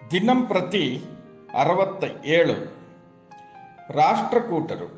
ದಿನಂಪ್ರತಿ ಅರವತ್ತ ಏಳು ರಾಷ್ಟ್ರಕೂಟರು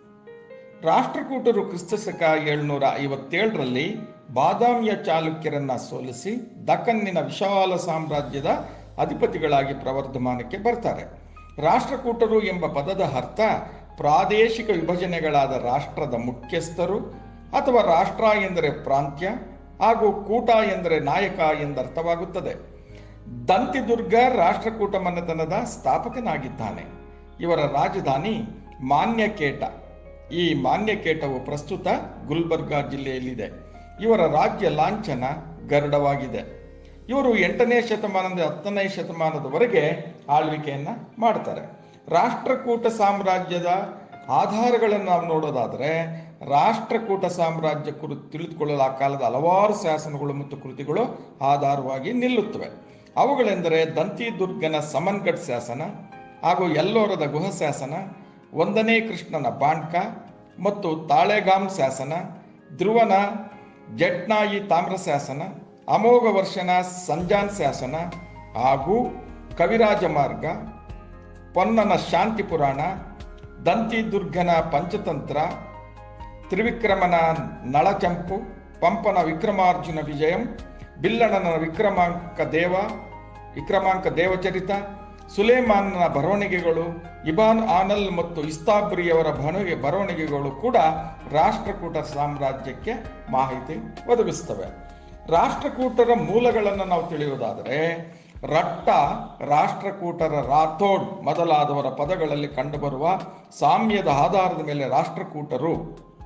ರಾಷ್ಟ್ರಕೂಟರು ಕ್ರಿಸ್ತಶಕ ಏಳ್ನೂರ ಐವತ್ತೇಳರಲ್ಲಿ ಬಾದಾಮಿಯ ಚಾಲುಕ್ಯರನ್ನ ಸೋಲಿಸಿ ದಕ್ಕನ್ನಿನ ವಿಶಾಲ ಸಾಮ್ರಾಜ್ಯದ ಅಧಿಪತಿಗಳಾಗಿ ಪ್ರವರ್ಧಮಾನಕ್ಕೆ ಬರ್ತಾರೆ ರಾಷ್ಟ್ರಕೂಟರು ಎಂಬ ಪದದ ಅರ್ಥ ಪ್ರಾದೇಶಿಕ ವಿಭಜನೆಗಳಾದ ರಾಷ್ಟ್ರದ ಮುಖ್ಯಸ್ಥರು ಅಥವಾ ರಾಷ್ಟ್ರ ಎಂದರೆ ಪ್ರಾಂತ್ಯ ಹಾಗೂ ಕೂಟ ಎಂದರೆ ನಾಯಕ ಎಂದರ್ಥವಾಗುತ್ತದೆ ದಂತಿದುರ್ಗ ರಾಷ್ಟ್ರಕೂಟ ಮನೆತನದ ಸ್ಥಾಪಕನಾಗಿದ್ದಾನೆ ಇವರ ರಾಜಧಾನಿ ಮಾನ್ಯಕೇಟ ಈ ಮಾನ್ಯಕೇಟವು ಪ್ರಸ್ತುತ ಗುಲ್ಬರ್ಗಾ ಜಿಲ್ಲೆಯಲ್ಲಿದೆ ಇವರ ರಾಜ್ಯ ಲಾಂಛನ ಗರುಡವಾಗಿದೆ ಇವರು ಎಂಟನೇ ಶತಮಾನದ ಹತ್ತನೇ ಶತಮಾನದವರೆಗೆ ಆಳ್ವಿಕೆಯನ್ನ ಮಾಡ್ತಾರೆ ರಾಷ್ಟ್ರಕೂಟ ಸಾಮ್ರಾಜ್ಯದ ಆಧಾರಗಳನ್ನು ನಾವು ನೋಡೋದಾದರೆ ರಾಷ್ಟ್ರಕೂಟ ಸಾಮ್ರಾಜ್ಯ ಕುರಿತು ತಿಳಿದುಕೊಳ್ಳಲು ಆ ಕಾಲದ ಹಲವಾರು ಶಾಸನಗಳು ಮತ್ತು ಕೃತಿಗಳು ಆಧಾರವಾಗಿ ನಿಲ್ಲುತ್ತವೆ ಅವುಗಳೆಂದರೆ ದಂತಿದುರ್ಗನ ಸಮನ್ಗಢ್ ಶಾಸನ ಹಾಗೂ ಎಲ್ಲೋರದ ಗುಹ ಶಾಸನ ಒಂದನೇ ಕೃಷ್ಣನ ಬಾಣ್ಕ ಮತ್ತು ತಾಳೆಗಾಮ್ ಶಾಸನ ಧ್ರುವನ ಜಟ್ನಾಯಿ ತಾಮ್ರ ಶಾಸನ ಅಮೋಘ ವರ್ಷನ ಸಂಜಾನ್ ಶಾಸನ ಹಾಗೂ ಕವಿರಾಜ ಮಾರ್ಗ ಪೊನ್ನನ ಶಾಂತಿ ಪುರಾಣ ದಂತಿದುರ್ಗನ ಪಂಚತಂತ್ರ ತ್ರಿವಿಕ್ರಮನ ನಳಚಂಪು ಪಂಪನ ವಿಕ್ರಮಾರ್ಜುನ ವಿಜಯಂ ಬಿಲ್ಲಣನ ವಿಕ್ರಮಾಂಕ ದೇವ ವಿಕ್ರಮಾಂಕ ದೇವಚರಿತ ಸುಲೇಮಾನ್ನ ಬರವಣಿಗೆಗಳು ಇಬಾನ್ ಆನಲ್ ಮತ್ತು ಇಸ್ತಾಬ್ರಿಯವರ ಬರವಣಿಗೆ ಬರವಣಿಗೆಗಳು ಕೂಡ ರಾಷ್ಟ್ರಕೂಟ ಸಾಮ್ರಾಜ್ಯಕ್ಕೆ ಮಾಹಿತಿ ಒದಗಿಸ್ತವೆ ರಾಷ್ಟ್ರಕೂಟರ ಮೂಲಗಳನ್ನು ನಾವು ತಿಳಿಯುವುದಾದರೆ ರಟ್ಟ ರಾಷ್ಟ್ರಕೂಟರ ರಾಥೋಡ್ ಮೊದಲಾದವರ ಪದಗಳಲ್ಲಿ ಕಂಡುಬರುವ ಸಾಮ್ಯದ ಆಧಾರದ ಮೇಲೆ ರಾಷ್ಟ್ರಕೂಟರು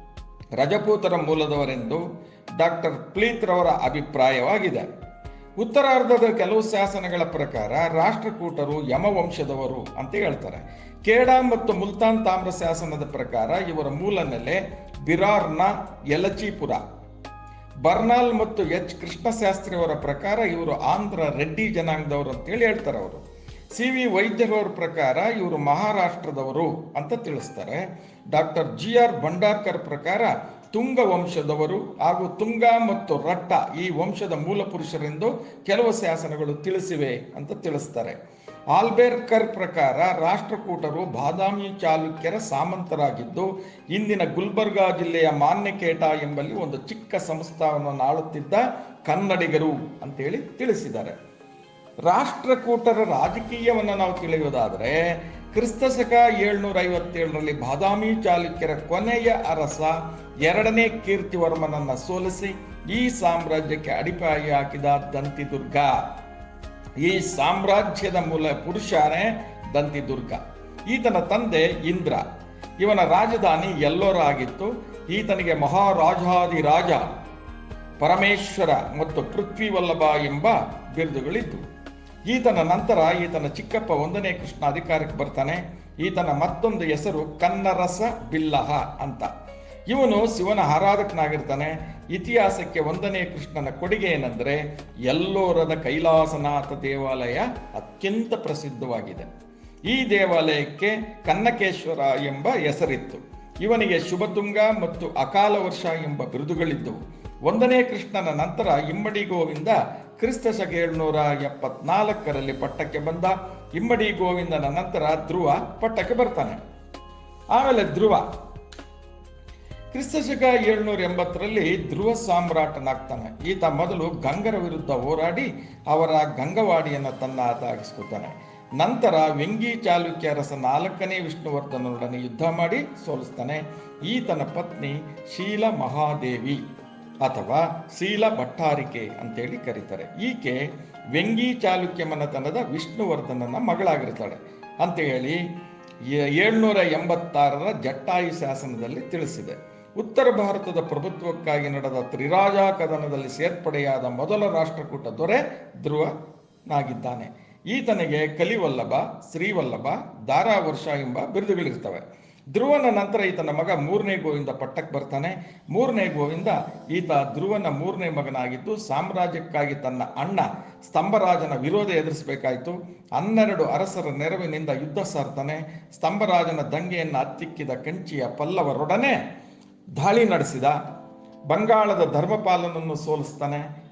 ರಜಪೂತರ ಮೂಲದವರೆಂದು ಡಾಕ್ಟರ್ ಪ್ಲೀತ್ರವರ ಅಭಿಪ್ರಾಯವಾಗಿದೆ ಉತ್ತರಾರ್ಧದ ಕೆಲವು ಶಾಸನಗಳ ಪ್ರಕಾರ ರಾಷ್ಟ್ರಕೂಟರು ಯಮವಂಶದವರು ಅಂತ ಹೇಳ್ತಾರೆ ಕೇಡ ಮತ್ತು ಮುಲ್ತಾನ್ ತಾಮ್ರ ಶಾಸನದ ಪ್ರಕಾರ ಇವರ ಮೂಲ ನೆಲೆ ಬಿರಾರ್ನ ಯಲಚಿಪುರ ಬರ್ನಾಲ್ ಮತ್ತು ಎಚ್ ಕೃಷ್ಣಶಾಸ್ತ್ರಿ ಅವರ ಪ್ರಕಾರ ಇವರು ಆಂಧ್ರ ರೆಡ್ಡಿ ಜನಾಂಗದವರು ಅಂತೇಳಿ ಹೇಳ್ತಾರೆ ಅವರು ಸಿ ವಿ ವೈದ್ಯರವರ ಪ್ರಕಾರ ಇವರು ಮಹಾರಾಷ್ಟ್ರದವರು ಅಂತ ತಿಳಿಸ್ತಾರೆ ಡಾಕ್ಟರ್ ಜಿ ಆರ್ ಭಂಡಾರ್ಕರ್ ಪ್ರಕಾರ ತುಂಗ ವಂಶದವರು ಹಾಗೂ ತುಂಗ ಮತ್ತು ರಟ್ಟ ಈ ವಂಶದ ಮೂಲ ಪುರುಷರೆಂದು ಕೆಲವು ಶಾಸನಗಳು ತಿಳಿಸಿವೆ ಅಂತ ತಿಳಿಸ್ತಾರೆ ಆಲ್ಬೇರ್ಕರ್ ಪ್ರಕಾರ ರಾಷ್ಟ್ರಕೂಟರು ಬಾದಾಮಿ ಚಾಲುಕ್ಯರ ಸಾಮಂತರಾಗಿದ್ದು ಇಂದಿನ ಗುಲ್ಬರ್ಗಾ ಜಿಲ್ಲೆಯ ಮಾನ್ಯಕೇಟ ಎಂಬಲ್ಲಿ ಒಂದು ಚಿಕ್ಕ ಸಂಸ್ಥಾನವನ್ನು ಆಳುತ್ತಿದ್ದ ಕನ್ನಡಿಗರು ಅಂತೇಳಿ ತಿಳಿಸಿದ್ದಾರೆ ರಾಷ್ಟ್ರಕೂಟರ ರಾಜಕೀಯವನ್ನು ನಾವು ತಿಳಿಯುವುದಾದರೆ ಕ್ರಿಸ್ತಶಕ ಏಳ್ನೂರ ಐವತ್ತೇಳರಲ್ಲಿ ಬಾದಾಮಿ ಚಾಲುಕ್ಯರ ಕೊನೆಯ ಅರಸ ಎರಡನೇ ಕೀರ್ತಿವರ್ಮನನ್ನ ಸೋಲಿಸಿ ಈ ಸಾಮ್ರಾಜ್ಯಕ್ಕೆ ಅಡಿಪಾಯ ಹಾಕಿದ ದಂತಿದುರ್ಗ ಈ ಸಾಮ್ರಾಜ್ಯದ ಮೂಲ ಪುರುಷನೇ ದಂತಿದುರ್ಗ ಈತನ ತಂದೆ ಇಂದ್ರ ಇವನ ರಾಜಧಾನಿ ಎಲ್ಲೋರ ಆಗಿತ್ತು ಈತನಿಗೆ ಮಹಾರಾಜಾದಿರಾಜ ಪರಮೇಶ್ವರ ಮತ್ತು ಪೃಥ್ವಿವಲ್ಲಭ ಎಂಬ ಬಿರುದುಗಳಿದ್ದವು ಈತನ ನಂತರ ಈತನ ಚಿಕ್ಕಪ್ಪ ಒಂದನೇ ಕೃಷ್ಣ ಅಧಿಕಾರಕ್ಕೆ ಬರ್ತಾನೆ ಈತನ ಮತ್ತೊಂದು ಹೆಸರು ಕನ್ನರಸ ಬಿಲ್ಲಹ ಅಂತ ಇವನು ಶಿವನ ಆರಾಧಕನಾಗಿರ್ತಾನೆ ಇತಿಹಾಸಕ್ಕೆ ಒಂದನೇ ಕೃಷ್ಣನ ಕೊಡುಗೆ ಏನೆಂದರೆ ಎಲ್ಲೋರದ ಕೈಲಾಸನಾಥ ದೇವಾಲಯ ಅತ್ಯಂತ ಪ್ರಸಿದ್ಧವಾಗಿದೆ ಈ ದೇವಾಲಯಕ್ಕೆ ಕನ್ನಕೇಶ್ವರ ಎಂಬ ಹೆಸರಿತ್ತು ಇವನಿಗೆ ಶುಭತುಂಗ ಮತ್ತು ಅಕಾಲ ವರ್ಷ ಎಂಬ ಬಿರುದುಗಳಿದ್ದವು ಒಂದನೇ ಕೃಷ್ಣನ ನಂತರ ಇಮ್ಮಡಿ ಗೋವಿಂದ ಕ್ರಿಸ್ತ ಶಕ ಏಳ್ನೂರ ಎಪ್ಪತ್ನಾಲ್ಕರಲ್ಲಿ ಪಟ್ಟಕ್ಕೆ ಬಂದ ಇಮ್ಮಡಿ ಗೋವಿಂದನ ನಂತರ ಧ್ರುವ ಪಟ್ಟಕ್ಕೆ ಬರ್ತಾನೆ ಆಮೇಲೆ ಧ್ರುವ ಕ್ರಿಸ್ತಶಕ ಏಳ್ನೂರ ಎಂಬತ್ತರಲ್ಲಿ ಧ್ರುವ ಸಾಮ್ರಾಟನಾಗ್ತಾನೆ ಈತ ಮೊದಲು ಗಂಗರ ವಿರುದ್ಧ ಹೋರಾಡಿ ಅವರ ಗಂಗವಾಡಿಯನ್ನು ತನ್ನ ಆತಾಗಿಸ್ಕೊತಾನೆ ನಂತರ ವೆಂಗಿ ಚಾಲುಕ್ಯ ಅರಸ ನಾಲ್ಕನೇ ವಿಷ್ಣುವರ್ಧನರೊಡನೆ ಯುದ್ಧ ಮಾಡಿ ಸೋಲಿಸ್ತಾನೆ ಈತನ ಪತ್ನಿ ಶೀಲ ಮಹಾದೇವಿ ಅಥವಾ ಶೀಲ ಭಟ್ಟಾರಿಕೆ ಅಂತೇಳಿ ಕರೀತಾರೆ ಈಕೆ ವೆಂಗಿ ಚಾಲುಕ್ಯ ಮನೆತನದ ವಿಷ್ಣುವರ್ಧನನ ಮಗಳಾಗಿರ್ತಾಳೆ ಅಂತ ಹೇಳಿ ಏಳ್ನೂರ ಎಂಬತ್ತಾರರ ಜಟ್ಟಾಯಿ ಶಾಸನದಲ್ಲಿ ತಿಳಿಸಿದೆ ಉತ್ತರ ಭಾರತದ ಪ್ರಭುತ್ವಕ್ಕಾಗಿ ನಡೆದ ತ್ರಿರಾಜ ಕದನದಲ್ಲಿ ಸೇರ್ಪಡೆಯಾದ ಮೊದಲ ರಾಷ್ಟ್ರಕೂಟ ದೊರೆ ಧ್ರುವನಾಗಿದ್ದಾನೆ ಈತನಿಗೆ ಕಲಿವಲ್ಲಭ ಶ್ರೀವಲ್ಲಭ ದಾರಾವರ್ಷ ಎಂಬ ಬಿರುದುಗಳಿರ್ತವೆ ಧ್ರುವನ ನಂತರ ಈತನ ಮಗ ಮೂರನೇ ಗೋವಿಂದ ಪಟ್ಟಕ್ಕೆ ಬರ್ತಾನೆ ಮೂರನೇ ಗೋವಿಂದ ಈತ ಧ್ರುವನ ಮೂರನೇ ಮಗನಾಗಿದ್ದು ಸಾಮ್ರಾಜ್ಯಕ್ಕಾಗಿ ತನ್ನ ಅಣ್ಣ ಸ್ತಂಭರಾಜನ ವಿರೋಧ ಎದುರಿಸಬೇಕಾಯಿತು ಹನ್ನೆರಡು ಅರಸರ ನೆರವಿನಿಂದ ಯುದ್ಧ ಸಾರ್ತಾನೆ ಸ್ತಂಭರಾಜನ ದಂಗೆಯನ್ನು ಹತ್ತಿಕ್ಕಿದ ಕಂಚಿಯ ಪಲ್ಲವರೊಡನೆ ದಾಳಿ ನಡೆಸಿದ ಬಂಗಾಳದ ಧರ್ಮಪಾಲನನ್ನು ಸೋಲಿಸ್ತಾನೆ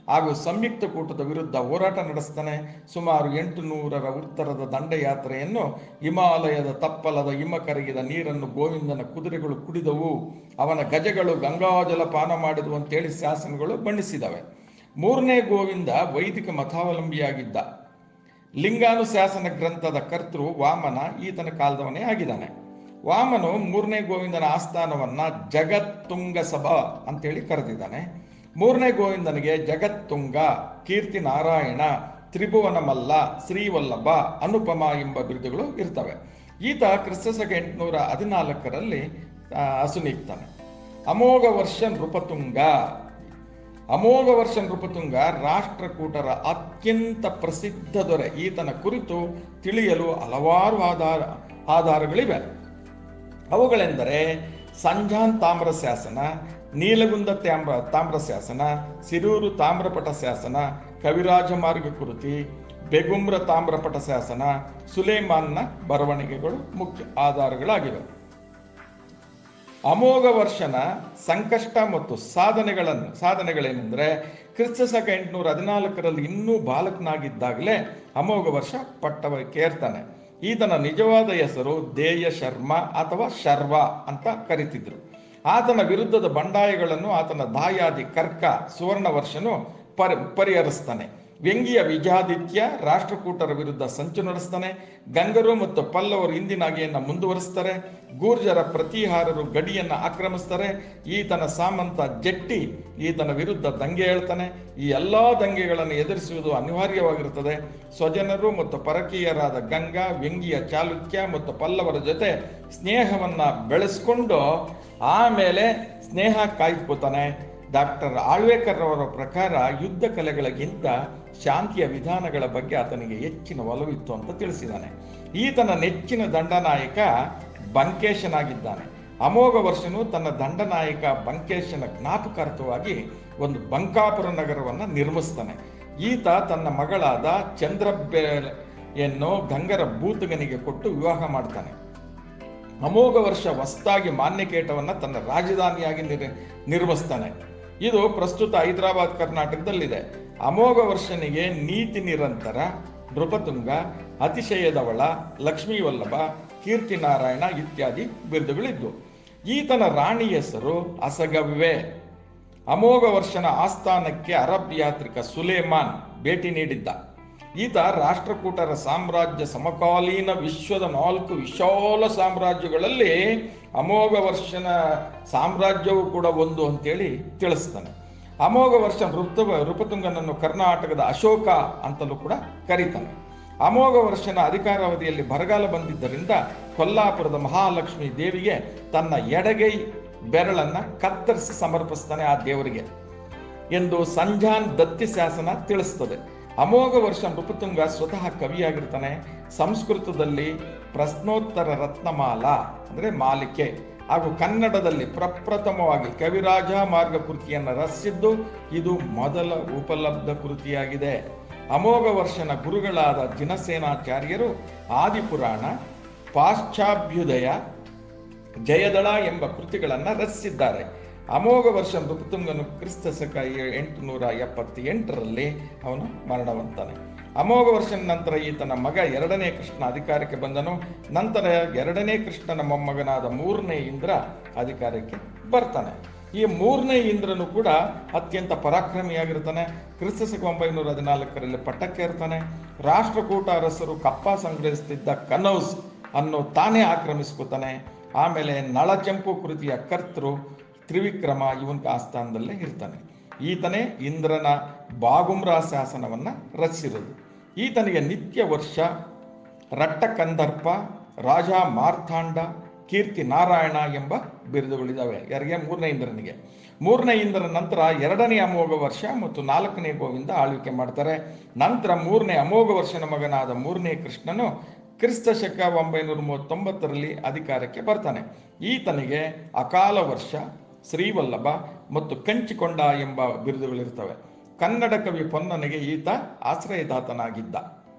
ಹಾಗೂ ಸಂಯುಕ್ತ ಕೂಟದ ವಿರುದ್ಧ ಹೋರಾಟ ನಡೆಸ್ತಾನೆ ಸುಮಾರು ಎಂಟು ನೂರರ ಉತ್ತರದ ದಂಡಯಾತ್ರೆಯನ್ನು ಹಿಮಾಲಯದ ತಪ್ಪಲದ ಹಿಮ ಕರಗಿದ ನೀರನ್ನು ಗೋವಿಂದನ ಕುದುರೆಗಳು ಕುಡಿದವು ಅವನ ಗಜಗಳು ಗಂಗಾಜಲ ಪಾನ ಮಾಡಿದವು ಅಂತೇಳಿ ಶಾಸನಗಳು ಬಣ್ಣಿಸಿದವೆ ಮೂರನೇ ಗೋವಿಂದ ವೈದಿಕ ಮತಾವಲಂಬಿಯಾಗಿದ್ದ ಲಿಂಗಾನುಶಾಸನ ಗ್ರಂಥದ ಕರ್ತೃ ವಾಮನ ಈತನ ಕಾಲದವನೇ ಆಗಿದ್ದಾನೆ ವಾಮನು ಮೂರನೇ ಗೋವಿಂದನ ಆಸ್ಥಾನವನ್ನ ಜಗತ್ತುಂಗ ಸಭಾ ಅಂತೇಳಿ ಕರೆದಿದ್ದಾನೆ ಮೂರನೇ ಗೋವಿಂದನಿಗೆ ಜಗತ್ತುಂಗ ಕೀರ್ತಿ ನಾರಾಯಣ ತ್ರಿಭುವನ ಮಲ್ಲ ಶ್ರೀವಲ್ಲಭ ಅನುಪಮ ಎಂಬ ಬಿರುದುಗಳು ಇರ್ತವೆ ಈತ ಕ್ರಿಸ್ತಶಕ ಎಂಟುನೂರ ಹದಿನಾಲ್ಕರಲ್ಲಿ ಆ, ಅಸುನೀಗ್ತಾನೆ ಅಮೋಘ ವರ್ಷ ನೃಪತುಂಗ ಅಮೋಘ ವರ್ಷ ನೃಪತುಂಗ ರಾಷ್ಟ್ರಕೂಟರ ಅತ್ಯಂತ ಪ್ರಸಿದ್ಧ ದೊರೆ ಈತನ ಕುರಿತು ತಿಳಿಯಲು ಹಲವಾರು ಆಧಾರ ಆಧಾರಗಳಿವೆ ಅವುಗಳೆಂದರೆ ಸಂಜಾನ್ ತಾಮ್ರ ಶಾಸನ ನೀಲಗುಂದ ತಾಮ್ರ ತಾಮ್ರ ಶಾಸನ ಸಿರೂರು ತಾಮ್ರಪಟ ಶಾಸನ ಕವಿರಾಜ ಮಾರ್ಗ ಕೃತಿ ಬೆಗುಮ್ರ ತಾಮ್ರಪಟ ಶಾಸನ ಸುಲೇಮಾನ್ನ ಬರವಣಿಗೆಗಳು ಮುಖ್ಯ ಆಧಾರಗಳಾಗಿವೆ ಅಮೋಘ ವರ್ಷನ ಸಂಕಷ್ಟ ಮತ್ತು ಸಾಧನೆಗಳನ್ನು ಸಾಧನೆಗಳೇನೆಂದರೆ ಕ್ರಿಸ್ತಶಕ ಎಂಟುನೂರ ಹದಿನಾಲ್ಕರಲ್ಲಿ ಇನ್ನೂ ಬಾಲಕನಾಗಿದ್ದಾಗಲೇ ಅಮೋಘ ವರ್ಷ ಪಟ್ಟವಕ್ಕೇರ್ತಾನೆ ಈತನ ನಿಜವಾದ ಹೆಸರು ದೇಯ ಶರ್ಮ ಅಥವಾ ಶರ್ವ ಅಂತ ಕರಿತಿದ್ರು ಆತನ ವಿರುದ್ಧದ ಬಂಡಾಯಗಳನ್ನು ಆತನ ದಾಯಾದಿ ಕರ್ಕ ಸುವರ್ಣ ವರ್ಷನು ಪರಿ ಪರಿಹರಿಸ್ತಾನೆ ವ್ಯಂಗ್ಯ ವಿಜಾದಿತ್ಯ ರಾಷ್ಟ್ರಕೂಟರ ವಿರುದ್ಧ ಸಂಚು ನಡೆಸ್ತಾನೆ ಗಂಗರು ಮತ್ತು ಪಲ್ಲವರು ಇಂದಿನಾಗಿಯನ್ನ ಮುಂದುವರಿಸ್ತಾರೆ ಗೂರ್ಜರ ಪ್ರತಿಹಾರರು ಗಡಿಯನ್ನ ಆಕ್ರಮಿಸ್ತಾರೆ ಈತನ ಸಾಮಂತ ಜಟ್ಟಿ ಈತನ ವಿರುದ್ಧ ದಂಗೆ ಹೇಳ್ತಾನೆ ಈ ಎಲ್ಲಾ ದಂಗೆಗಳನ್ನು ಎದುರಿಸುವುದು ಅನಿವಾರ್ಯವಾಗಿರುತ್ತದೆ ಸ್ವಜನರು ಮತ್ತು ಪರಕೀಯರಾದ ಗಂಗಾ ವ್ಯಂಗ್ಯ ಚಾಲುಕ್ಯ ಮತ್ತು ಪಲ್ಲವರ ಜೊತೆ ಸ್ನೇಹವನ್ನ ಬೆಳೆಸ್ಕೊಂಡು ಆಮೇಲೆ ಸ್ನೇಹ ಕಾಯ್ದುಕೋತಾನೆ ಡಾಕ್ಟರ್ ಆಳ್ವೇಕರ್ ಅವರ ಪ್ರಕಾರ ಯುದ್ಧ ಕಲೆಗಳಿಗಿಂತ ಶಾಂತಿಯ ವಿಧಾನಗಳ ಬಗ್ಗೆ ಆತನಿಗೆ ಹೆಚ್ಚಿನ ಒಲವಿತ್ತು ಅಂತ ತಿಳಿಸಿದ್ದಾನೆ ಈತನ ನೆಚ್ಚಿನ ದಂಡನಾಯಕ ಬಂಕೇಶನಾಗಿದ್ದಾನೆ ಅಮೋಘ ವರ್ಷನು ತನ್ನ ದಂಡನಾಯಕ ಬಂಕೇಶನ ಜ್ಞಾಪಕಾರ್ಥವಾಗಿ ಒಂದು ಬಂಕಾಪುರ ನಗರವನ್ನು ನಿರ್ಮಿಸ್ತಾನೆ ಈತ ತನ್ನ ಮಗಳಾದ ಚಂದ್ರಬೆಯನ್ನು ಗಂಗರ ಬೂತಗನಿಗೆ ಕೊಟ್ಟು ವಿವಾಹ ಮಾಡ್ತಾನೆ ಅಮೋಘ ವರ್ಷ ಹೊಸದಾಗಿ ಮಾನ್ಯಕೇಟವನ್ನ ತನ್ನ ರಾಜಧಾನಿಯಾಗಿ ನಿರ್ ನಿರ್ಮಿಸ್ತಾನೆ ಇದು ಪ್ರಸ್ತುತ ಹೈದರಾಬಾದ್ ಕರ್ನಾಟಕದಲ್ಲಿದೆ ಅಮೋಘ ವರ್ಷನಿಗೆ ನೀತಿ ನಿರಂತರ ನೃಪತುಂಗ ಅತಿಶಯದವಳ ಲಕ್ಷ್ಮೀ ವಲ್ಲಭ ಕೀರ್ತಿ ನಾರಾಯಣ ಇತ್ಯಾದಿ ಬಿರುದುಗಳಿದ್ದು ಈತನ ರಾಣಿ ಹೆಸರು ಅಸಗವ್ವೆ ಅಮೋಘ ವರ್ಷನ ಆಸ್ಥಾನಕ್ಕೆ ಅರಬ್ ಯಾತ್ರಿಕ ಸುಲೇಮಾನ್ ಭೇಟಿ ನೀಡಿದ್ದ ಈತ ರಾಷ್ಟ್ರಕೂಟರ ಸಾಮ್ರಾಜ್ಯ ಸಮಕಾಲೀನ ವಿಶ್ವದ ನಾಲ್ಕು ವಿಶಾಲ ಸಾಮ್ರಾಜ್ಯಗಳಲ್ಲಿ ಅಮೋಘ ವರ್ಷನ ಸಾಮ್ರಾಜ್ಯವು ಕೂಡ ಒಂದು ಅಂತೇಳಿ ತಿಳಿಸ್ತಾನೆ ಅಮೋಘ ವರ್ಷ ನೃಪ ನೃಪತುಂಗನನ್ನು ಕರ್ನಾಟಕದ ಅಶೋಕ ಅಂತಲೂ ಕೂಡ ಕರೀತಾನೆ ಅಮೋಘ ವರ್ಷನ ಅಧಿಕಾರಾವಧಿಯಲ್ಲಿ ಬರಗಾಲ ಬಂದಿದ್ದರಿಂದ ಕೊಲ್ಲಾಪುರದ ಮಹಾಲಕ್ಷ್ಮಿ ದೇವಿಗೆ ತನ್ನ ಎಡಗೈ ಬೆರಳನ್ನ ಕತ್ತರಿಸಿ ಸಮರ್ಪಿಸ್ತಾನೆ ಆ ದೇವರಿಗೆ ಎಂದು ಸಂಜಾನ್ ದತ್ತಿ ಶಾಸನ ತಿಳಿಸ್ತದೆ ಅಮೋಘ ವರ್ಷ ನೃಪತುಂಗ ಸ್ವತಃ ಕವಿಯಾಗಿರ್ತಾನೆ ಸಂಸ್ಕೃತದಲ್ಲಿ ಪ್ರಶ್ನೋತ್ತರ ರತ್ನಮಾಲ ಅಂದರೆ ಮಾಲಿಕೆ ಹಾಗೂ ಕನ್ನಡದಲ್ಲಿ ಪ್ರಪ್ರಥಮವಾಗಿ ಕವಿರಾಜ ಮಾರ್ಗ ಕೃತಿಯನ್ನು ರಚಿಸಿದ್ದು ಇದು ಮೊದಲ ಉಪಲಬ್ಧ ಕೃತಿಯಾಗಿದೆ ಅಮೋಘ ವರ್ಷನ ಗುರುಗಳಾದ ಜಿನಸೇನಾಚಾರ್ಯರು ಆದಿಪುರಾಣ ಪಾಶ್ಚಾಭ್ಯುದಯ ಜಯದಳ ಎಂಬ ಕೃತಿಗಳನ್ನು ರಚಿಸಿದ್ದಾರೆ ಅಮೋಘ ವರ್ಷ ನೃಪತುಂಗನು ಕ್ರಿಸ್ತ ಶಕ ಎಂಟುನೂರ ಎಪ್ಪತ್ತೆಂಟರಲ್ಲಿ ಅವನು ಮರಣವಂತಾನೆ ಅಮೋಘ ವರ್ಷನ ನಂತರ ಈತನ ಮಗ ಎರಡನೇ ಕೃಷ್ಣ ಅಧಿಕಾರಕ್ಕೆ ಬಂದನು ನಂತರ ಎರಡನೇ ಕೃಷ್ಣನ ಮೊಮ್ಮಗನಾದ ಮೂರನೇ ಇಂದ್ರ ಅಧಿಕಾರಕ್ಕೆ ಬರ್ತಾನೆ ಈ ಮೂರನೇ ಇಂದ್ರನು ಕೂಡ ಅತ್ಯಂತ ಪರಾಕ್ರಮಿಯಾಗಿರ್ತಾನೆ ಕ್ರಿಸ್ತ ಶಕ ಒಂಬೈನೂರ ಹದಿನಾಲ್ಕರಲ್ಲಿ ಪಟ್ಟಕ್ಕೆ ಇರ್ತಾನೆ ರಾಷ್ಟ್ರಕೂಟ ಅರಸರು ಕಪ್ಪ ಸಂಗ್ರಹಿಸುತ್ತಿದ್ದ ಕನೌಸ್ ಅನ್ನು ತಾನೇ ಆಕ್ರಮಿಸ್ಕೊತಾನೆ ಆಮೇಲೆ ನಳಚಂಪು ಕೃತಿಯ ಕರ್ತೃ ತ್ರಿವಿಕ್ರಮ ಇವನ್ ಆಸ್ಥಾನದಲ್ಲೇ ಇರ್ತಾನೆ ಈತನೇ ಇಂದ್ರನ ಬಾಗುಮ್ರ ಶಾಸನವನ್ನ ರಚಿಸಿರೋದು ಈತನಿಗೆ ನಿತ್ಯ ವರ್ಷ ರಟ್ಟ ಕಂದರ್ಪ ರಾಜ ಮಾರ್ಥಾಂಡ ಕೀರ್ತಿ ನಾರಾಯಣ ಎಂಬ ಬಿರುದುಗಳಿದ್ದಾವೆ ಯಾರಿಗೆ ಮೂರನೇ ಇಂದ್ರನಿಗೆ ಮೂರನೇ ಇಂದ್ರನ ನಂತರ ಎರಡನೇ ಅಮೋಘ ವರ್ಷ ಮತ್ತು ನಾಲ್ಕನೇ ಗೋವಿಂದ ಆಳ್ವಿಕೆ ಮಾಡ್ತಾರೆ ನಂತರ ಮೂರನೇ ಅಮೋಘ ವರ್ಷನ ಮಗನಾದ ಮೂರನೇ ಕೃಷ್ಣನು ಕ್ರಿಸ್ತ ಶಕ ಒಂಬೈನೂರ ಮೂವತ್ತೊಂಬತ್ತರಲ್ಲಿ ಅಧಿಕಾರಕ್ಕೆ ಬರ್ತಾನೆ ಈತನಿಗೆ ಅಕಾಲ ವರ್ಷ ಶ್ರೀವಲ್ಲಭ ಮತ್ತು ಕಂಚಿಕೊಂಡ ಎಂಬ ಬಿರುದುಗಳಿರ್ತವೆ ಕನ್ನಡ ಕವಿ ಪೊನ್ನನಿಗೆ ಈತ ಆಶ್ರಯದಾತನಾಗಿದ್ದ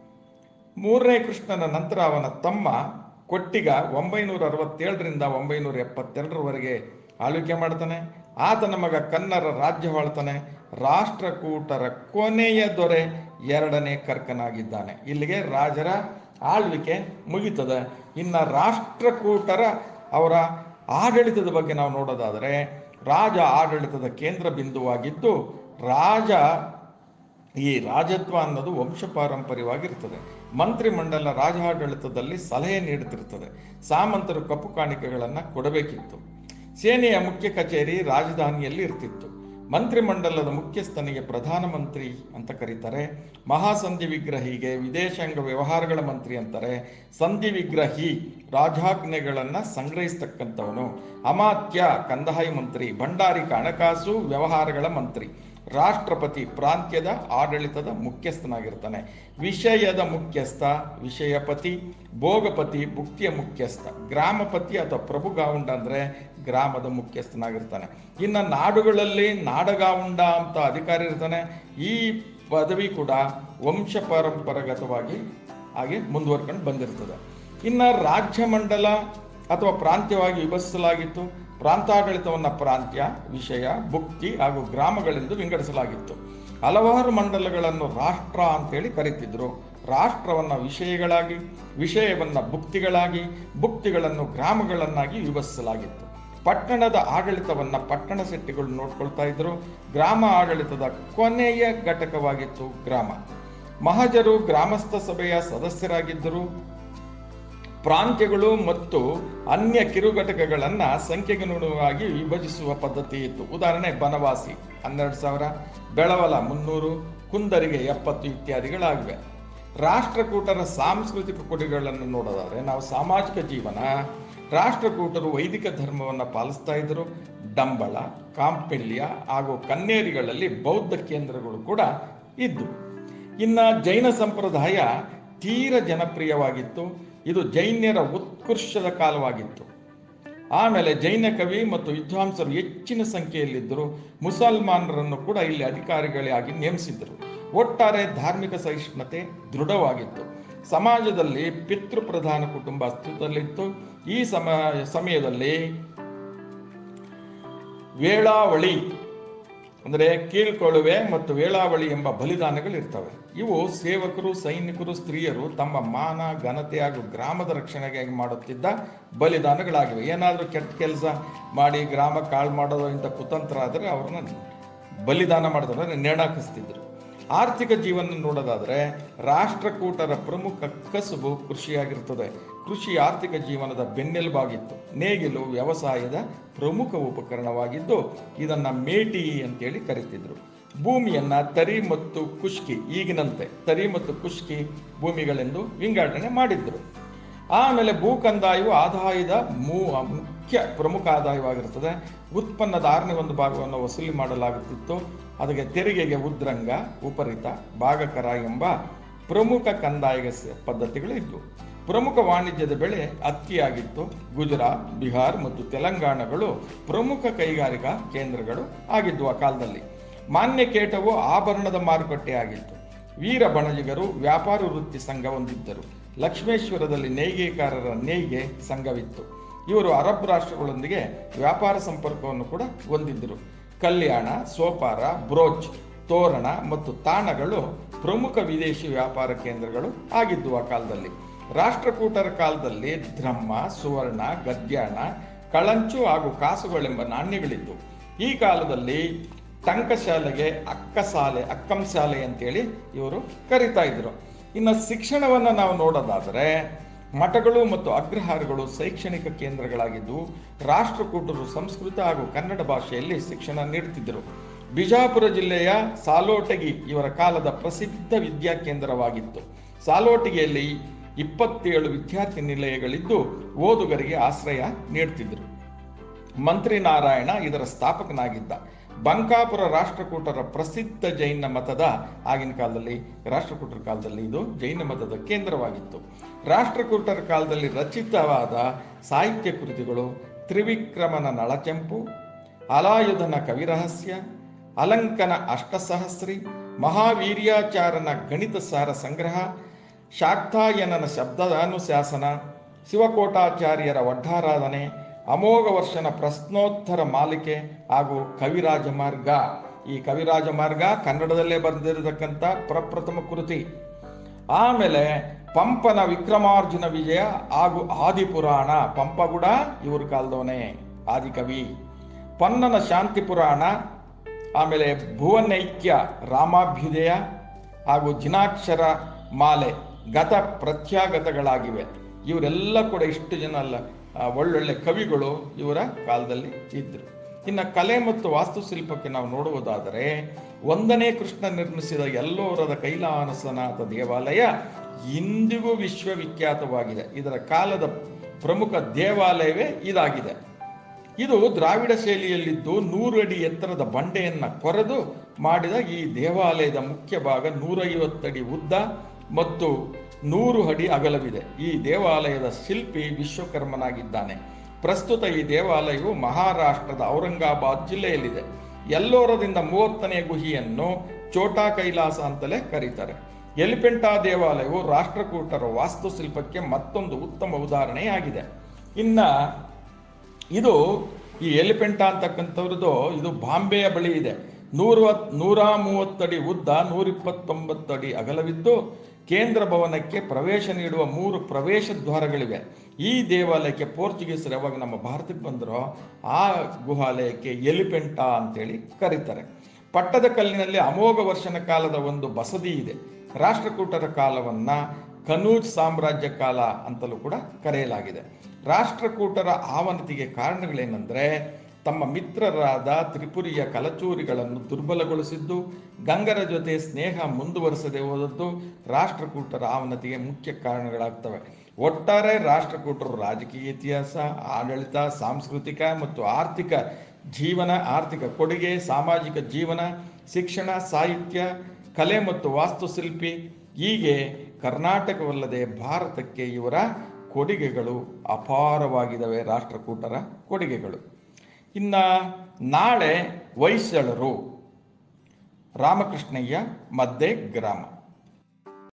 ಮೂರನೇ ಕೃಷ್ಣನ ನಂತರ ಅವನ ತಮ್ಮ ಕೊಟ್ಟಿಗ ಒಂಬೈನೂರ ಅರವತ್ತೇಳರಿಂದ ಒಂಬೈನೂರ ಎಪ್ಪತ್ತೆರಡರವರೆಗೆ ಆಳ್ವಿಕೆ ಮಾಡ್ತಾನೆ ಆತನ ಮಗ ಕನ್ನರ ರಾಜ್ಯವಾಳ್ತಾನೆ ರಾಷ್ಟ್ರಕೂಟರ ಕೊನೆಯ ದೊರೆ ಎರಡನೇ ಕರ್ಕನಾಗಿದ್ದಾನೆ ಇಲ್ಲಿಗೆ ರಾಜರ ಆಳ್ವಿಕೆ ಮುಗಿತದೆ ಇನ್ನು ರಾಷ್ಟ್ರಕೂಟರ ಅವರ ಆಡಳಿತದ ಬಗ್ಗೆ ನಾವು ನೋಡೋದಾದರೆ ರಾಜ ಆಡಳಿತದ ಕೇಂದ್ರ ಬಿಂದುವಾಗಿದ್ದು ರಾಜ ಈ ರಾಜತ್ವ ಅನ್ನೋದು ವಂಶ ಪಾರಂಪರ್ಯವಾಗಿರ್ತದೆ ಮಂತ್ರಿಮಂಡಲ ರಾಜಾಡಳಿತದಲ್ಲಿ ಸಲಹೆ ನೀಡುತ್ತಿರ್ತದೆ ಸಾಮಂತರು ಕಪ್ಪು ಕಾಣಿಕೆಗಳನ್ನು ಕೊಡಬೇಕಿತ್ತು ಸೇನೆಯ ಮುಖ್ಯ ಕಚೇರಿ ರಾಜಧಾನಿಯಲ್ಲಿ ಇರ್ತಿತ್ತು ಮಂತ್ರಿಮಂಡಲದ ಮುಖ್ಯಸ್ಥನಿಗೆ ಪ್ರಧಾನಮಂತ್ರಿ ಅಂತ ಕರೀತಾರೆ ಮಹಾಸಂಧಿ ವಿಗ್ರಹಿಗೆ ವಿದೇಶಾಂಗ ವ್ಯವಹಾರಗಳ ಮಂತ್ರಿ ಅಂತಾರೆ ಸಂಧಿ ವಿಗ್ರಹಿ ರಾಜಾಜ್ಞೆಗಳನ್ನು ಸಂಗ್ರಹಿಸ್ತಕ್ಕಂಥವನು ಅಮಾತ್ಯ ಕಂದಾಯ ಮಂತ್ರಿ ಭಂಡಾರಿ ಹಣಕಾಸು ವ್ಯವಹಾರಗಳ ಮಂತ್ರಿ ರಾಷ್ಟ್ರಪತಿ ಪ್ರಾಂತ್ಯದ ಆಡಳಿತದ ಮುಖ್ಯಸ್ಥನಾಗಿರ್ತಾನೆ ವಿಷಯದ ಮುಖ್ಯಸ್ಥ ವಿಷಯಪತಿ ಭೋಗಪತಿ ಭುಕ್ತಿಯ ಮುಖ್ಯಸ್ಥ ಗ್ರಾಮಪತಿ ಅಥವಾ ಪ್ರಭುಗಾವುಂಡ ಅಂದರೆ ಗ್ರಾಮದ ಮುಖ್ಯಸ್ಥನಾಗಿರ್ತಾನೆ ಇನ್ನು ನಾಡುಗಳಲ್ಲಿ ನಾಡಗಾವುಂಡ ಅಂತ ಅಧಿಕಾರಿ ಇರ್ತಾನೆ ಈ ಪದವಿ ಕೂಡ ವಂಶ ಪರಂಪರಾಗತವಾಗಿ ಹಾಗೆ ಮುಂದುವರ್ಕೊಂಡು ಬಂದಿರ್ತದೆ ಇನ್ನು ರಾಜ್ಯ ಮಂಡಲ ಅಥವಾ ಪ್ರಾಂತ್ಯವಾಗಿ ವಿಭಜಿಸಲಾಗಿತ್ತು ಪ್ರಾಂತಾಡಳಿತವನ್ನು ಪ್ರಾಂತ್ಯ ವಿಷಯ ಭುಕ್ತಿ ಹಾಗೂ ಗ್ರಾಮಗಳೆಂದು ವಿಂಗಡಿಸಲಾಗಿತ್ತು ಹಲವಾರು ಮಂಡಲಗಳನ್ನು ರಾಷ್ಟ್ರ ಅಂತೇಳಿ ಕರೀತಿದ್ರು ರಾಷ್ಟ್ರವನ್ನು ವಿಷಯಗಳಾಗಿ ವಿಷಯವನ್ನು ಭುಕ್ತಿಗಳಾಗಿ ಭುಕ್ತಿಗಳನ್ನು ಗ್ರಾಮಗಳನ್ನಾಗಿ ವಿಭಜಿಸಲಾಗಿತ್ತು ಪಟ್ಟಣದ ಆಡಳಿತವನ್ನು ಪಟ್ಟಣ ಸೆಟ್ಟಿಗಳು ನೋಡ್ಕೊಳ್ತಾ ಇದ್ರು ಗ್ರಾಮ ಆಡಳಿತದ ಕೊನೆಯ ಘಟಕವಾಗಿತ್ತು ಗ್ರಾಮ ಮಹಜರು ಗ್ರಾಮಸ್ಥ ಸಭೆಯ ಸದಸ್ಯರಾಗಿದ್ದರು ಪ್ರಾಂತ್ಯಗಳು ಮತ್ತು ಅನ್ಯ ಕಿರು ಘಟಕಗಳನ್ನು ಸಂಖ್ಯೆಗನುಗುಣವಾಗಿ ವಿಭಜಿಸುವ ಪದ್ಧತಿ ಇತ್ತು ಉದಾಹರಣೆ ಬನವಾಸಿ ಹನ್ನೆರಡು ಸಾವಿರ ಬೆಳವಲ ಮುನ್ನೂರು ಕುಂದರಿಗೆ ಎಪ್ಪತ್ತು ಇತ್ಯಾದಿಗಳಾಗಿವೆ ರಾಷ್ಟ್ರಕೂಟರ ಸಾಂಸ್ಕೃತಿಕ ಕೊಡುಗೆಗಳನ್ನು ನೋಡೋದಾದ್ರೆ ನಾವು ಸಾಮಾಜಿಕ ಜೀವನ ರಾಷ್ಟ್ರಕೂಟರು ವೈದಿಕ ಧರ್ಮವನ್ನು ಪಾಲಿಸ್ತಾ ಇದ್ದರು ಡಂಬಳ ಕಾಂಪಿಲ್ಯ ಹಾಗೂ ಕನ್ನೇರಿಗಳಲ್ಲಿ ಬೌದ್ಧ ಕೇಂದ್ರಗಳು ಕೂಡ ಇದ್ದು ಇನ್ನು ಜೈನ ಸಂಪ್ರದಾಯ ತೀರ ಜನಪ್ರಿಯವಾಗಿತ್ತು ಇದು ಜೈನ್ಯರ ಉತ್ಕರ್ಷದ ಕಾಲವಾಗಿತ್ತು ಆಮೇಲೆ ಜೈನ ಕವಿ ಮತ್ತು ವಿದ್ವಾಂಸರು ಹೆಚ್ಚಿನ ಸಂಖ್ಯೆಯಲ್ಲಿದ್ದರು ಮುಸಲ್ಮಾನರನ್ನು ಕೂಡ ಇಲ್ಲಿ ಅಧಿಕಾರಿಗಳಾಗಿ ನೇಮಿಸಿದ್ದರು ಒಟ್ಟಾರೆ ಧಾರ್ಮಿಕ ಸಹಿಷ್ಣುತೆ ದೃಢವಾಗಿತ್ತು ಸಮಾಜದಲ್ಲಿ ಪಿತೃಪ್ರಧಾನ ಕುಟುಂಬ ಅಸ್ತಿತ್ವದಲ್ಲಿತ್ತು ಈ ಸಮ ಸಮಯದಲ್ಲಿ ವೇಳಾವಳಿ ಅಂದರೆ ಕೀಳ್ಕೊಳ್ಳುವೆ ಮತ್ತು ವೇಳಾವಳಿ ಎಂಬ ಬಲಿದಾನಗಳಿರ್ತವೆ ಇವು ಸೇವಕರು ಸೈನಿಕರು ಸ್ತ್ರೀಯರು ತಮ್ಮ ಮಾನ ಘನತೆ ಹಾಗೂ ಗ್ರಾಮದ ರಕ್ಷಣೆಗಾಗಿ ಮಾಡುತ್ತಿದ್ದ ಬಲಿದಾನಗಳಾಗಿವೆ ಏನಾದರೂ ಕೆಟ್ಟ ಕೆಲಸ ಮಾಡಿ ಗ್ರಾಮ ಕಾಳು ಮಾಡೋದು ಇಂಥ ಕುತಂತ್ರ ಆದರೆ ಅವ್ರನ್ನ ಬಲಿದಾನ ಮಾಡಿದ್ರೆ ನೇಣಾಕಿಸ್ತಿದ್ರು ಆರ್ಥಿಕ ಜೀವನ ನೋಡೋದಾದರೆ ರಾಷ್ಟ್ರಕೂಟರ ಪ್ರಮುಖ ಕಸುಬು ಕೃಷಿಯಾಗಿರ್ತದೆ ಕೃಷಿ ಆರ್ಥಿಕ ಜೀವನದ ಬೆನ್ನೆಲುಬಾಗಿತ್ತು ನೇಗಿಲು ವ್ಯವಸಾಯದ ಪ್ರಮುಖ ಉಪಕರಣವಾಗಿದ್ದು ಇದನ್ನು ಮೇಟಿ ಅಂತೇಳಿ ಕರೀತಿದ್ರು ಭೂಮಿಯನ್ನ ತರಿ ಮತ್ತು ಕುಷ್ಕಿ ಈಗಿನಂತೆ ತರಿ ಮತ್ತು ಕುಷ್ಕಿ ಭೂಮಿಗಳೆಂದು ವಿಂಗಡಣೆ ಮಾಡಿದ್ರು ಆಮೇಲೆ ಭೂ ಕಂದಾಯವು ಆದಾಯದ ಮೂ ಮುಖ್ಯ ಪ್ರಮುಖ ಆದಾಯವಾಗಿರುತ್ತದೆ ಉತ್ಪನ್ನದ ಆರನೇ ಒಂದು ಭಾಗವನ್ನು ವಸೂಲಿ ಮಾಡಲಾಗುತ್ತಿತ್ತು ಅದಕ್ಕೆ ತೆರಿಗೆಗೆ ಉದ್ರಂಗ ಉಪರಿತ ಭಾಗಕರ ಎಂಬ ಪ್ರಮುಖ ಕಂದಾಯ ಸ- ಪದ್ಧತಿಗಳು ಇದ್ವು ಪ್ರಮುಖ ವಾಣಿಜ್ಯದ ಬೆಳೆ ಹತ್ತಿಯಾಗಿತ್ತು ಗುಜರಾತ್ ಬಿಹಾರ್ ಮತ್ತು ತೆಲಂಗಾಣಗಳು ಪ್ರಮುಖ ಕೈಗಾರಿಕಾ ಕೇಂದ್ರಗಳು ಆಗಿದ್ವು ಆ ಕಾಲದಲ್ಲಿ ಮಾನ್ಯ ಕೇಟವು ಆಭರಣದ ಮಾರುಕಟ್ಟೆ ಆಗಿತ್ತು ವೀರ ಬಣಜಿಗರು ವ್ಯಾಪಾರ ವೃತ್ತಿ ಸಂಘ ಹೊಂದಿದ್ದರು ಲಕ್ಷ್ಮೇಶ್ವರದಲ್ಲಿ ನೇಯ್ಗೆಕಾರರ ನೇಯ್ಗೆ ಸಂಘವಿತ್ತು ಇವರು ಅರಬ್ ರಾಷ್ಟ್ರಗಳೊಂದಿಗೆ ವ್ಯಾಪಾರ ಸಂಪರ್ಕವನ್ನು ಕೂಡ ಹೊಂದಿದ್ದರು ಕಲ್ಯಾಣ ಸೋಪಾರ ಬ್ರೋಚ್ ತೋರಣ ಮತ್ತು ತಾಣಗಳು ಪ್ರಮುಖ ವಿದೇಶಿ ವ್ಯಾಪಾರ ಕೇಂದ್ರಗಳು ಆಗಿದ್ವು ಆ ಕಾಲದಲ್ಲಿ ರಾಷ್ಟ್ರಕೂಟರ ಕಾಲದಲ್ಲಿ ದ್ರಹ್ಮ ಸುವರ್ಣ ಗದ್ಯಾಣ ಕಳಂಚು ಹಾಗೂ ಕಾಸುಗಳೆಂಬ ನಾಣ್ಯಗಳಿದ್ದು ಈ ಕಾಲದಲ್ಲಿ ಟಂಕಶಾಲೆಗೆ ಅಕ್ಕಸಾಲೆ ಅಕ್ಕಂಶಾಲೆ ಅಂತೇಳಿ ಇವರು ಕರಿತಾ ಇದ್ರು ಇನ್ನು ಶಿಕ್ಷಣವನ್ನು ನಾವು ನೋಡೋದಾದರೆ ಮಠಗಳು ಮತ್ತು ಅಗ್ರಹಾರಗಳು ಶೈಕ್ಷಣಿಕ ಕೇಂದ್ರಗಳಾಗಿದ್ದು ರಾಷ್ಟ್ರಕೂಟರು ಸಂಸ್ಕೃತ ಹಾಗೂ ಕನ್ನಡ ಭಾಷೆಯಲ್ಲಿ ಶಿಕ್ಷಣ ನೀಡುತ್ತಿದ್ದರು ಬಿಜಾಪುರ ಜಿಲ್ಲೆಯ ಸಾಲೋಟಗಿ ಇವರ ಕಾಲದ ಪ್ರಸಿದ್ಧ ವಿದ್ಯಾ ಕೇಂದ್ರವಾಗಿತ್ತು ಸಾಲೋಟಗಿಯಲ್ಲಿ ಇಪ್ಪತ್ತೇಳು ವಿದ್ಯಾರ್ಥಿ ನಿಲಯಗಳಿದ್ದು ಓದುಗರಿಗೆ ಆಶ್ರಯ ನೀಡುತ್ತಿದ್ದರು ಮಂತ್ರಿ ನಾರಾಯಣ ಇದರ ಸ್ಥಾಪಕನಾಗಿದ್ದ ಬಂಕಾಪುರ ರಾಷ್ಟ್ರಕೂಟರ ಪ್ರಸಿದ್ಧ ಜೈನ ಮತದ ಆಗಿನ ಕಾಲದಲ್ಲಿ ರಾಷ್ಟ್ರಕೂಟರ ಕಾಲದಲ್ಲಿ ಇದು ಜೈನ ಮತದ ಕೇಂದ್ರವಾಗಿತ್ತು ರಾಷ್ಟ್ರಕೂಟರ ಕಾಲದಲ್ಲಿ ರಚಿತವಾದ ಸಾಹಿತ್ಯ ಕೃತಿಗಳು ತ್ರಿವಿಕ್ರಮನ ನಳಚಂಪು ಅಲಾಯುಧನ ಕವಿರಹಸ್ಯ ಅಲಂಕನ ಅಷ್ಟಸಹಸ್ರಿ ಮಹಾವೀರ್ಯಾಚಾರನ ಗಣಿತ ಸಾರ ಸಂಗ್ರಹ ಶಾಕ್ತಾಯನನ ಶಬ್ದಾನುಶಾಸನ ಶಿವಕೋಟಾಚಾರ್ಯರ ವಡ್ಡಾರಾಧನೆ ಅಮೋಘ ವರ್ಷನ ಪ್ರಶ್ನೋತ್ತರ ಮಾಲಿಕೆ ಹಾಗೂ ಕವಿರಾಜ ಮಾರ್ಗ ಈ ಕವಿರಾಜ ಮಾರ್ಗ ಕನ್ನಡದಲ್ಲೇ ಬರೆದಿರತಕ್ಕಂಥ ಪ್ರಪ್ರಥಮ ಕೃತಿ ಆಮೇಲೆ ಪಂಪನ ವಿಕ್ರಮಾರ್ಜುನ ವಿಜಯ ಹಾಗೂ ಆದಿಪುರಾಣ ಪಂಪ ಕೂಡ ಇವ್ರ ಕಾಲದವನೇ ಆದಿಕವಿ ಪನ್ನನ ಶಾಂತಿ ಪುರಾಣ ಆಮೇಲೆ ಭುವನೈಕ್ಯ ರಾಮಾಭ್ಯುದಯ ಹಾಗೂ ಜಿನಾಕ್ಷರ ಮಾಲೆ ಗತ ಪ್ರತ್ಯಾಗತಗಳಾಗಿವೆ ಇವರೆಲ್ಲ ಕೂಡ ಇಷ್ಟು ಜನ ಅಲ್ಲ ಆ, ಒಳ್ಳೊಳ್ಳೆ ಕವಿಗಳು ಇವರ ಕಾಲದಲ್ಲಿ ಇದ್ದರು ಇನ್ನು ಕಲೆ ಮತ್ತು ವಾಸ್ತುಶಿಲ್ಪಕ್ಕೆ ನಾವು ನೋಡುವುದಾದರೆ ಒಂದನೇ ಕೃಷ್ಣ ನಿರ್ಮಿಸಿದ ಎಲ್ಲೋರದ ಕೈಲಾಸನಾಥ ದೇವಾಲಯ ಇಂದಿಗೂ ವಿಶ್ವವಿಖ್ಯಾತವಾಗಿದೆ ಇದರ ಕಾಲದ ಪ್ರಮುಖ ದೇವಾಲಯವೇ ಇದಾಗಿದೆ ಇದು ದ್ರಾವಿಡ ಶೈಲಿಯಲ್ಲಿದ್ದು ನೂರು ಅಡಿ ಎತ್ತರದ ಬಂಡೆಯನ್ನ ಕೊರೆದು ಮಾಡಿದ ಈ ದೇವಾಲಯದ ಮುಖ್ಯ ಭಾಗ ನೂರೈವತ್ತಡಿ ಉದ್ದ ಮತ್ತು ನೂರು ಅಡಿ ಅಗಲವಿದೆ ಈ ದೇವಾಲಯದ ಶಿಲ್ಪಿ ವಿಶ್ವಕರ್ಮನಾಗಿದ್ದಾನೆ ಪ್ರಸ್ತುತ ಈ ದೇವಾಲಯವು ಮಹಾರಾಷ್ಟ್ರದ ಔರಂಗಾಬಾದ್ ಜಿಲ್ಲೆಯಲ್ಲಿದೆ ಎಲ್ಲೋರದಿಂದ ಮೂವತ್ತನೇ ಗುಹಿಯನ್ನು ಚೋಟಾ ಕೈಲಾಸ ಅಂತಲೇ ಕರೀತಾರೆ ಎಲಿಪೆಂಟಾ ದೇವಾಲಯವು ರಾಷ್ಟ್ರಕೂಟರ ವಾಸ್ತುಶಿಲ್ಪಕ್ಕೆ ಮತ್ತೊಂದು ಉತ್ತಮ ಉದಾಹರಣೆಯಾಗಿದೆ ಇನ್ನ ಇದು ಈ ಎಲಿಫೆಂಟ ಅಂತಕ್ಕಂಥವ್ರದ್ದು ಇದು ಬಾಂಬೆಯ ಬಳಿ ಇದೆ ನೂರ ನೂರ ಮೂವತ್ತಡಿ ಉದ್ದ ನೂರಿಪ್ಪತ್ತೊಂಬತ್ತು ಅಡಿ ಅಗಲವಿದ್ದು ಕೇಂದ್ರ ಭವನಕ್ಕೆ ಪ್ರವೇಶ ನೀಡುವ ಮೂರು ಪ್ರವೇಶ ದ್ವಾರಗಳಿವೆ ಈ ದೇವಾಲಯಕ್ಕೆ ಪೋರ್ಚುಗೀಸರು ಯಾವಾಗ ನಮ್ಮ ಭಾರತಕ್ಕೆ ಬಂದರೋ ಆ ಗುಹಾಲಯಕ್ಕೆ ಎಲಿಫೆಂಟ ಅಂತೇಳಿ ಕರೀತಾರೆ ಪಟ್ಟದ ಕಲ್ಲಿನಲ್ಲಿ ಅಮೋಘ ವರ್ಷನ ಕಾಲದ ಒಂದು ಬಸದಿ ಇದೆ ರಾಷ್ಟ್ರಕೂಟರ ಕಾಲವನ್ನ ಕನೂಜ್ ಸಾಮ್ರಾಜ್ಯ ಕಾಲ ಅಂತಲೂ ಕೂಡ ಕರೆಯಲಾಗಿದೆ ರಾಷ್ಟ್ರಕೂಟರ ಆವನತಿಗೆ ಕಾರಣಗಳೇನೆಂದರೆ ತಮ್ಮ ಮಿತ್ರರಾದ ತ್ರಿಪುರಿಯ ಕಲಚೂರಿಗಳನ್ನು ದುರ್ಬಲಗೊಳಿಸಿದ್ದು ಗಂಗರ ಜೊತೆ ಸ್ನೇಹ ಮುಂದುವರಿಸದೆ ಹೋದದ್ದು ರಾಷ್ಟ್ರಕೂಟರ ಆವನತಿಗೆ ಮುಖ್ಯ ಕಾರಣಗಳಾಗ್ತವೆ ಒಟ್ಟಾರೆ ರಾಷ್ಟ್ರಕೂಟರು ರಾಜಕೀಯ ಇತಿಹಾಸ ಆಡಳಿತ ಸಾಂಸ್ಕೃತಿಕ ಮತ್ತು ಆರ್ಥಿಕ ಜೀವನ ಆರ್ಥಿಕ ಕೊಡುಗೆ ಸಾಮಾಜಿಕ ಜೀವನ ಶಿಕ್ಷಣ ಸಾಹಿತ್ಯ ಕಲೆ ಮತ್ತು ವಾಸ್ತುಶಿಲ್ಪಿ ಹೀಗೆ ಕರ್ನಾಟಕವಲ್ಲದೆ ಭಾರತಕ್ಕೆ ಇವರ ಕೊಡುಗೆಗಳು ಅಪಾರವಾಗಿದ್ದಾವೆ ರಾಷ್ಟ್ರಕೂಟರ ಕೊಡುಗೆಗಳು ಇನ್ನು ನಾಳೆ ಹೊಯ್ಸಳರು ರಾಮಕೃಷ್ಣಯ್ಯ ಮದ್ದೆ ಗ್ರಾಮ